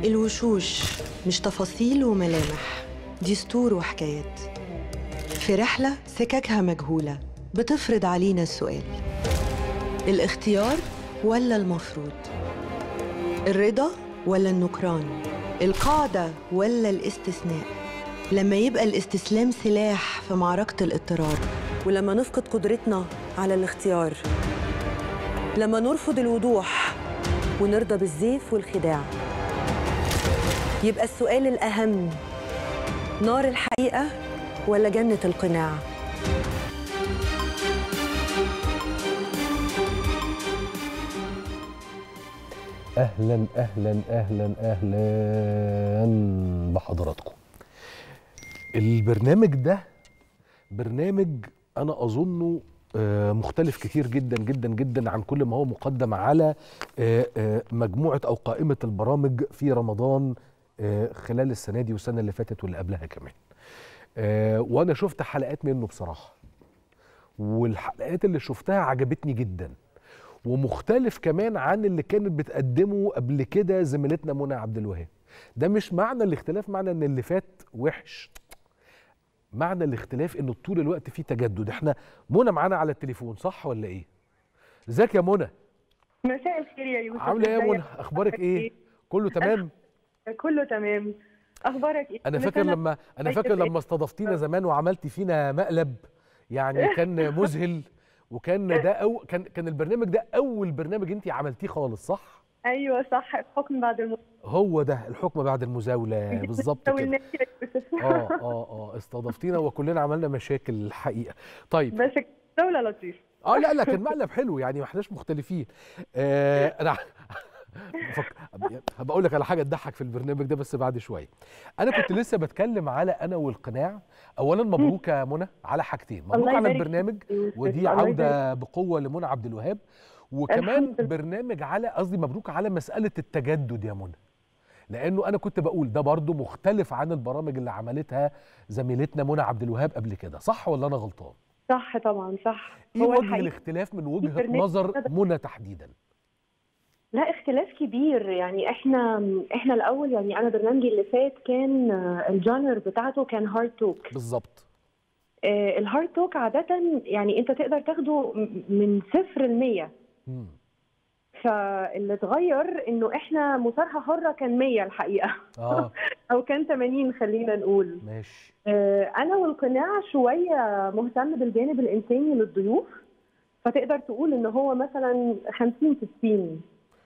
الوشوش مش تفاصيل وملامح دي سطور وحكايات في رحلة سككها مجهولة بتفرض علينا السؤال الاختيار ولا المفروض الرضا ولا النكران القاعدة ولا الاستثناء لما يبقى الاستسلام سلاح في معركة الاضطرار ولما نفقد قدرتنا على الاختيار لما نرفض الوضوح ونرضى بالزيف والخداع يبقى السؤال الأهم نار الحقيقة ولا جنة القناع؟ اهلا اهلا اهلا اهلا بحضراتكم البرنامج ده برنامج انا اظنه آه، مختلف كتير جدا جدا جدا عن كل ما هو مقدم على آه، آه، مجموعه او قائمه البرامج في رمضان آه، خلال السنه دي والسنه اللي فاتت واللي قبلها كمان آه، وانا شفت حلقات منه بصراحه والحلقات اللي شفتها عجبتني جدا ومختلف كمان عن اللي كانت بتقدمه قبل كده زميلتنا منى عبد الوهاب ده مش معنى الاختلاف معنى ان اللي فات وحش معنى الاختلاف انه طول الوقت في تجدد احنا منى معانا على التليفون صح ولا ايه ازيك يا منى مساء الخير يا يوسف عامله ايه يا ازيك؟ منى اخبارك ايه كله تمام كله تمام اخبارك ايه انا كل فاكر سنة لما انا طيب فاكر إيه؟ لما استضفتينا زمان وعملتي فينا مقلب يعني كان مذهل وكان ده أو كان كان البرنامج ده اول برنامج انت عملتيه خالص صح ايوه صح الحكم بعد الموت هو ده الحكم بعد المزاوله بالظبط كده والناس يا يوسف اه اه اه استضفتينا وكلنا عملنا مشاكل الحقيقه طيب بس دولة لطيف اه لا لا كان مقلب حلو يعني ما احناش مختلفين آه انا بفك... هبقى اقول لك على حاجه تضحك في البرنامج ده بس بعد شويه انا كنت لسه بتكلم على انا والقناع اولا مبروك يا منى على حاجتين مبروك الله على يبارك البرنامج فيك يا يوسف. ودي الله عوده بقوه لمنى عبد الوهاب وكمان الحمد لله. برنامج على قصدي مبروك على مساله التجدد يا منى لانه انا كنت بقول ده برضو مختلف عن البرامج اللي عملتها زميلتنا منى عبد الوهاب قبل كده صح ولا انا غلطان صح طبعا صح ايه هو وجه الحقيقة الاختلاف من وجهه برنامج نظر كده. منى تحديدا لا اختلاف كبير يعني احنا احنا الاول يعني انا برنامجي اللي فات كان آه، الجانر بتاعته كان هارد توك بالظبط آه، الهارد توك عادة يعني انت تقدر تاخده م- من صفر لمية مم. فاللي اتغير انه احنا مصارحه حره كان 100 الحقيقه اه او كان 80 خلينا نقول ماشي آه، انا والقناع شويه مهتم بالجانب الانساني للضيوف فتقدر تقول ان هو مثلا 50 60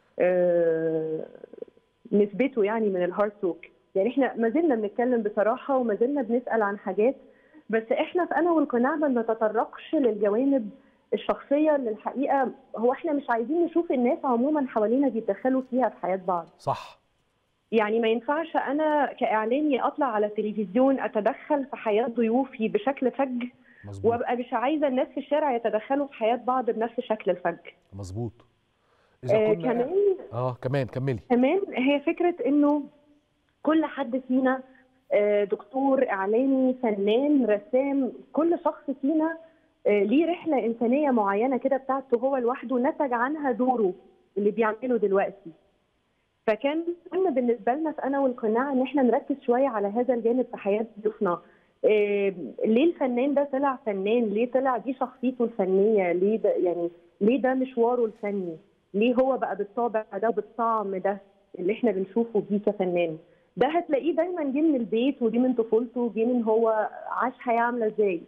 آه، نسبته يعني من الهارد توك يعني احنا ما زلنا بنتكلم بصراحه وما زلنا بنسال عن حاجات بس احنا في انا والقناع ما بنتطرقش للجوانب الشخصيه اللي الحقيقه هو احنا مش عايزين نشوف الناس عموما حوالينا بيتدخلوا فيها في حياه بعض صح يعني ما ينفعش انا كاعلامي اطلع على التلفزيون اتدخل في حياه ضيوفي بشكل فج مظبوط وابقى مش عايزه الناس في الشارع يتدخلوا في حياه بعض بنفس شكل الفج مظبوط آه اذا كنا كمان اه كمان كملي كمان هي فكره انه كل حد فينا آه، دكتور اعلامي فنان رسام كل شخص فينا آه، ليه رحله انسانيه معينه كده بتاعته هو لوحده نتج عنها دوره اللي بيعمله دلوقتي فكان مهم بالنسبه لنا في انا والقناع ان احنا نركز شويه على هذا الجانب في حياه ضيوفنا آه، ليه الفنان ده طلع فنان ليه طلع دي شخصيته الفنيه ليه ده يعني ليه ده مشواره الفني ليه هو بقى بالطابع ده بالطعم ده اللي احنا بنشوفه بيه كفنان ده هتلاقيه دايما جه من البيت وجه من طفولته جه من هو عاش حياه عامله ازاي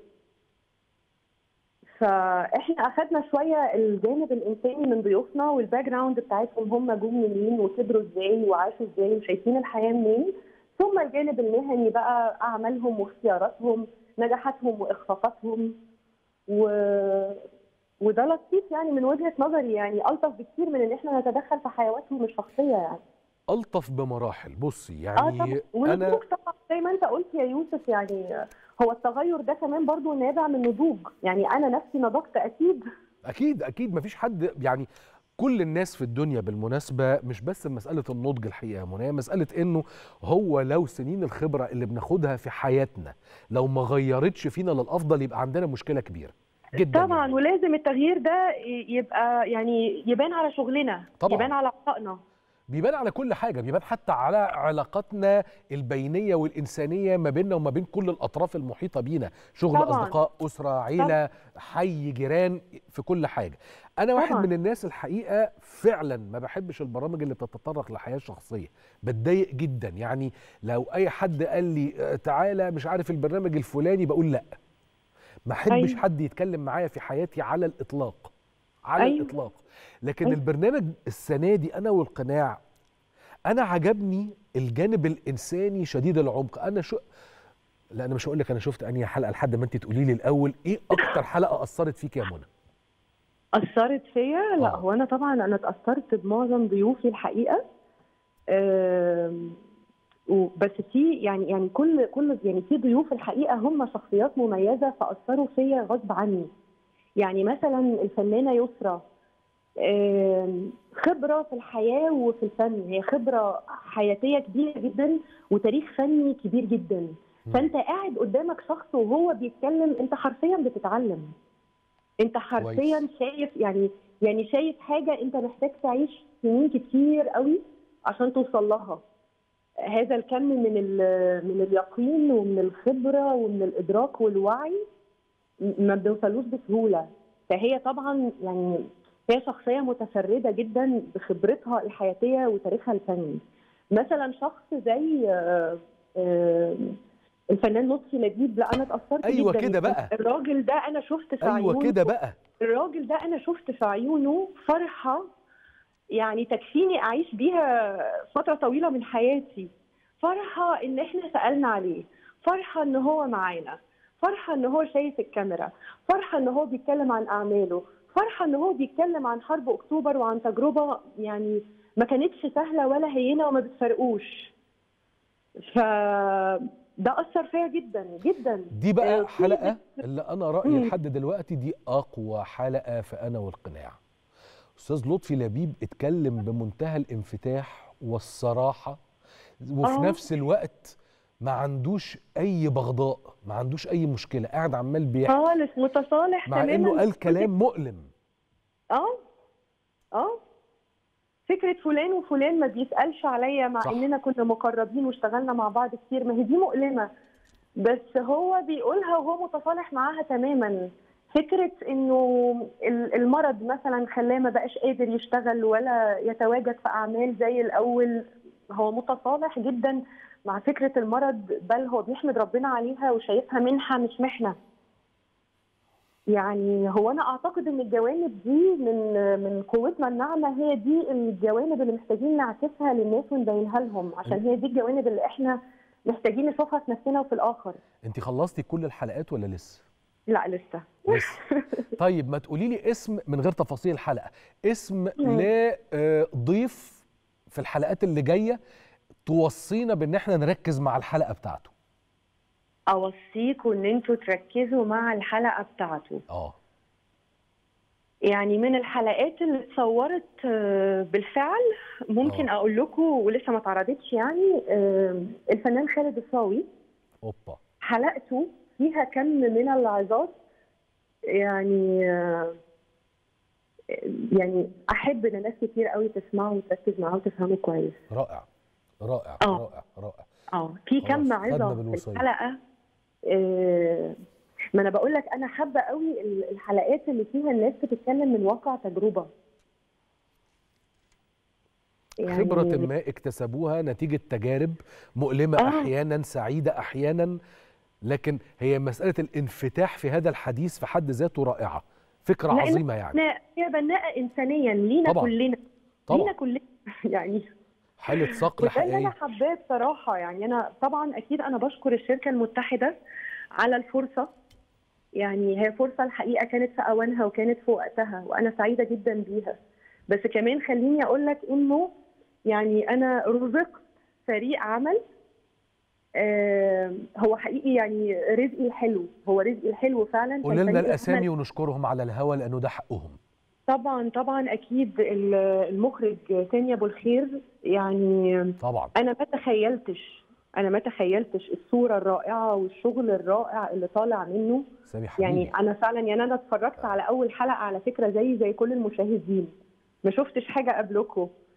فاحنا اخدنا شويه الجانب الانساني من ضيوفنا والباك جراوند بتاعتهم هم جم منين وكبروا ازاي وعاشوا ازاي وشايفين الحياه منين ثم الجانب المهني بقى اعمالهم واختياراتهم نجاحاتهم واخفاقاتهم و... وده لطيف يعني من وجهه نظري يعني الطف بكتير من ان احنا نتدخل في حيواتهم الشخصيه يعني الطف بمراحل بصي اه طبعا يعني انا والنضوج طبعا زي ما انت قلت يا يوسف يعني هو التغير ده كمان برضو نابع من نضوج يعني انا نفسي نضجت اكيد اكيد اكيد مفيش حد يعني كل الناس في الدنيا بالمناسبة مش بس مسألة النضج الحقيقة يا منى هي مسألة انه هو لو سنين الخبرة اللي بناخدها في حياتنا لو ما غيرتش فينا للأفضل يبقى عندنا مشكلة كبيرة جدا طبعا يعني. ولازم التغيير ده ي- يبقى يعني يبان على شغلنا طبعاً. يبان على عطائنا بيبان على كل حاجه بيبان حتى على علاقاتنا البينيه والانسانيه ما بيننا وما بين كل الاطراف المحيطه بينا شغل طبعاً. اصدقاء اسره عيله حي جيران في كل حاجه انا واحد طبعاً. من الناس الحقيقه فعلا ما بحبش البرامج اللي بتتطرق لحياه شخصيه بتضايق جدا يعني لو اي حد قال لي آه، تعالى مش عارف البرنامج الفلاني بقول لا ما احبش أيوة. حد يتكلم معايا في حياتي على الاطلاق على أيوة. الاطلاق لكن أيوة. البرنامج السنه دي انا والقناع انا عجبني الجانب الانساني شديد العمق انا شو لا انا مش هقول لك انا شفت انهي حلقه لحد ما انت تقولي لي الاول ايه اكتر حلقه اثرت فيك يا منى اثرت فيا لا آه. هو انا طبعا انا اتاثرت بمعظم ضيوفي الحقيقه آم، و- بس في يعني يعني كل كل يعني في ضيوف الحقيقه هم شخصيات مميزه فاثروا فيا غصب عني يعني مثلا الفنانه يسرا آم، خبره في الحياه وفي الفن هي خبره حياتيه كبيره جدا وتاريخ فني كبير جدا مم. فانت قاعد قدامك شخص وهو بيتكلم انت حرفيا بتتعلم انت حرفيا كويس. شايف يعني يعني شايف حاجه انت محتاج تعيش سنين كتير قوي عشان توصل لها هذا الكم من ال- من اليقين ومن الخبره ومن الادراك والوعي م- ما بنوصلوش بسهوله فهي طبعا يعني هي شخصيه متفرده جدا بخبرتها الحياتيه وتاريخها الفني مثلا شخص زي آه، آه، الفنان لطفي لبيب لا انا اتاثرت أيوة جدا كده بقى. الراجل ده انا شفت في ايوه عيونه كده بقى الراجل ده انا شفت في عيونه فرحه يعني تكفيني اعيش بيها فتره طويله من حياتي فرحه ان احنا سالنا عليه فرحه ان هو معانا فرحه ان هو شايف الكاميرا فرحه ان هو بيتكلم عن اعماله فرحه ان هو بيتكلم عن حرب اكتوبر وعن تجربه يعني ما كانتش سهله ولا هينه وما بتفرقوش ف ده اثر فيا جدا جدا دي بقى آه، في حلقه بس- اللي انا رايي مم. لحد دلوقتي دي اقوى حلقه في انا والقناع استاذ لطفي لبيب اتكلم بمنتهى الانفتاح والصراحه وفي آه. نفس الوقت ما عندوش اي بغضاء ما عندوش اي مشكله قاعد عمال بيحكي خالص متصالح مع تماما انه قال كلام مؤلم اه اه فكره فلان وفلان ما بيسالش عليا مع صح. اننا كنا مقربين واشتغلنا مع بعض كتير ما هي دي مؤلمه بس هو بيقولها وهو متصالح معاها تماما فكره انه ال- المرض مثلا خلاه ما بقاش قادر يشتغل ولا يتواجد في اعمال زي الاول هو متصالح جدا مع فكره المرض بل هو بيحمد ربنا عليها وشايفها منحه مش محنه يعني هو انا اعتقد ان الجوانب دي من من قوتنا الناعمه هي دي الجوانب اللي محتاجين نعكسها للناس ونبينها لهم عشان هي دي الجوانب اللي احنا محتاجين نشوفها في نفسنا وفي الاخر انت خلصتي كل الحلقات ولا لسه لا لسه لسه طيب ما تقولي لي اسم من غير تفاصيل الحلقه اسم مم. لضيف في الحلقات اللي جايه توصينا بان احنا نركز مع الحلقه بتاعته اوصيكم ان انتوا تركزوا مع الحلقه بتاعته اه يعني من الحلقات اللي اتصورت آه، بالفعل ممكن آه. اقول لكم ولسه ما اتعرضتش يعني آه، الفنان خالد الصاوي اوبا حلقته فيها كم من العظات يعني آه، يعني احب ان ناس كتير قوي تسمعه وتركز معاه وتفهمه كويس رائع رائع آه. رائع رائع اه في خلاص، كم خدنا عظه في بالوصية. الحلقه آه، ما انا بقول لك انا حابه قوي ال- الحلقات اللي فيها الناس بتتكلم من واقع تجربه خبرة ما اكتسبوها نتيجة تجارب مؤلمة آه. أحيانا سعيدة أحيانا لكن هي مسألة الانفتاح في هذا الحديث في حد ذاته رائعة فكرة لأن عظيمة يعني احنا هي بناءه انسانيا لينا طبعاً. كلنا لينا طبعا كلنا يعني حالة صقر وده اللي انا حقيقية حباه بصراحه يعني انا طبعا اكيد انا بشكر الشركه المتحده على الفرصه يعني هي فرصه الحقيقه كانت في اوانها وكانت في وقتها وانا سعيده جدا بيها بس كمان خليني اقول لك انه يعني انا رزقت فريق عمل آه هو حقيقي يعني رزقي الحلو هو رزقي الحلو فعلا قول كان لنا فريق الأسامي العمل- ونشكرهم على الهوا لأنه ده حقهم طبعا طبعا اكيد ال- المخرج تاني ابو الخير يعني طبعا انا ما تخيلتش انا ما تخيلتش الصوره الرائعه والشغل الرائع اللي طالع منه سامي حبيبي يعني انا فعلا يعني انا اتفرجت على اول حلقه على فكره زي زي كل المشاهدين ما شفتش حاجه قبلكم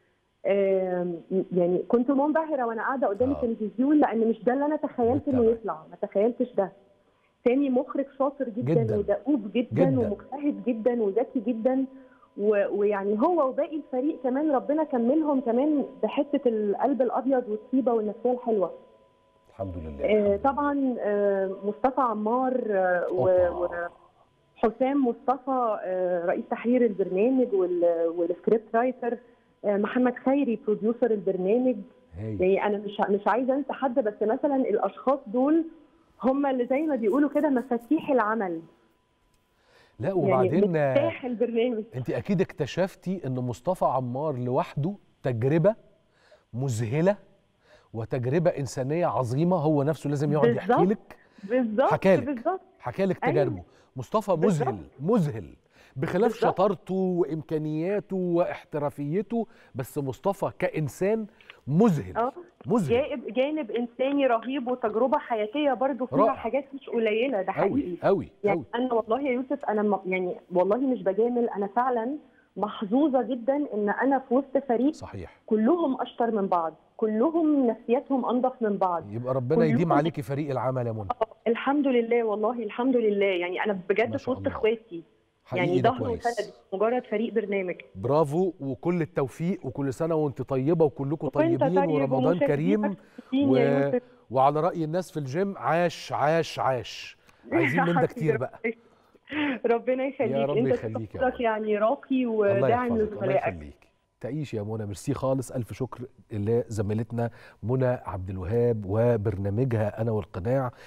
آم، يعني كنت منبهره وانا قاعده قدام آه. التلفزيون لان مش ده اللي انا تخيلت انه بالطبع. يطلع ما تخيلتش ده سامي مخرج شاطر جدا, جداً. ودؤوب جدا, جداً. ومجتهد جدا وذكي جدا و- ويعني هو وباقي الفريق كمان ربنا كملهم كمان بحته القلب الابيض والطيبه والنفسيه الحلوه الحمد لله آه، الحمد لله. طبعا آه، مصطفى عمار آه، و- أوبا. وحسام مصطفى آه، رئيس تحرير البرنامج وال- والسكريبت رايتر آه، محمد خيري بروديوسر البرنامج هايل يعني انا مش مش عايزه انسى حد بس مثلا الاشخاص دول هم اللي زي ما بيقولوا كده مفاتيح العمل لا يعني وبعدين آه، مفتاح البرنامج انت اكيد اكتشفتي ان مصطفى عمار لوحده تجربه مذهله وتجربه انسانيه عظيمه هو نفسه لازم يقعد يحكي بالظبط. لك بالظبط حكالك. بالظبط حكى لك أيوة. تجاربه مصطفى بالظبط. مذهل مذهل بخلاف بالظبط. شطارته وامكانياته واحترافيته بس مصطفى كانسان مذهل اه مذهل جانب جانب انساني رهيب وتجربه حياتيه برضو فيها رائع. حاجات مش قليله ده حقيقي قوي قوي يعني قوي انا والله يا يوسف انا م- يعني والله مش بجامل انا فعلا محظوظه جدا ان انا في وسط فريق صحيح كلهم اشطر من بعض كلهم نفسياتهم انضف من بعض يبقى ربنا كلهم- يديم عليكي فريق العمل يا منى الحمد لله والله الحمد لله يعني انا ما بجد في شاء وسط الله. اخواتي حقيقي يعني ده ظهر كويس وسند مجرد فريق برنامج برافو وكل التوفيق وكل سنه وانت طيبه وكلكم وانت طيبين طيب ورمضان ومشاهدينك كريم طيبين و... يا يوسف. وعلى راي الناس في الجيم عاش عاش عاش عايزين من ده كتير بقى ربنا يخليك يا رب انت يخليك يا تفضلك رب. يعني راقي الله وداعم يحفظك الله لزملائك يخليك تعيش يا منى ميرسي خالص الف شكر لزميلتنا منى عبد الوهاب وبرنامجها انا والقناع